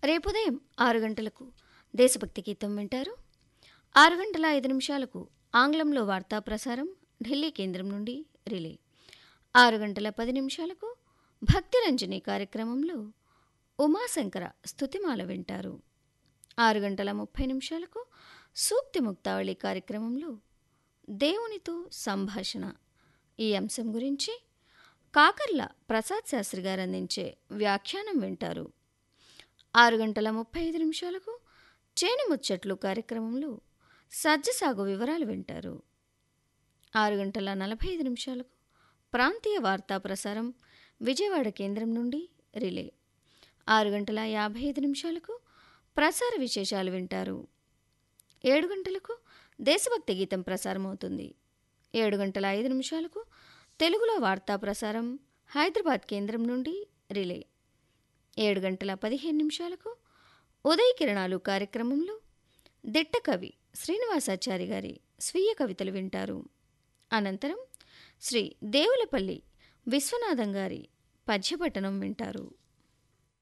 రేపు ఉదయం ఆరు గంటలకు దేశభక్తి గీతం వింటారు ఆరు గంటల ఐదు నిమిషాలకు ఆంగ్లంలో వార్తా ప్రసారం ఢిల్లీ కేంద్రం నుండి రిలే ఆరు గంటల పది నిమిషాలకు భక్తి రంజని కార్యక్రమంలో ఉమాశంకర స్తుతిమాల వింటారు ఆరు గంటల ముప్పై నిమిషాలకు సూక్తి ముక్తావళి కార్యక్రమంలో దేవునితో సంభాషణ ఈ అంశం గురించి కాకర్ల ప్రసాద్ శాస్త్రి గారు అందించే వ్యాఖ్యానం వింటారు ఆరు గంటల ముప్పై ఐదు నిమిషాలకు చేను ముచ్చట్లు కార్యక్రమంలో సజ్జ సాగు వివరాలు వింటారు ఆరు గంటల నలభై ఐదు నిమిషాలకు ప్రాంతీయ వార్తా ప్రసారం విజయవాడ కేంద్రం నుండి రిలే ఆరు గంటల యాభై ఐదు నిమిషాలకు ప్రసార విశేషాలు వింటారు ఏడు గంటలకు దేశభక్తి గీతం ప్రసారమవుతుంది ఏడు గంటల ఐదు నిమిషాలకు తెలుగులో వార్తా ప్రసారం హైదరాబాద్ కేంద్రం నుండి రిలే ఏడు గంటల పదిహేను నిమిషాలకు ఉదయ కిరణాలు కార్యక్రమంలో దిట్ట కవి శ్రీనివాసాచారి గారి స్వీయ కవితలు వింటారు అనంతరం శ్రీ దేవులపల్లి విశ్వనాథం గారి పద్యపట్టణం వింటారు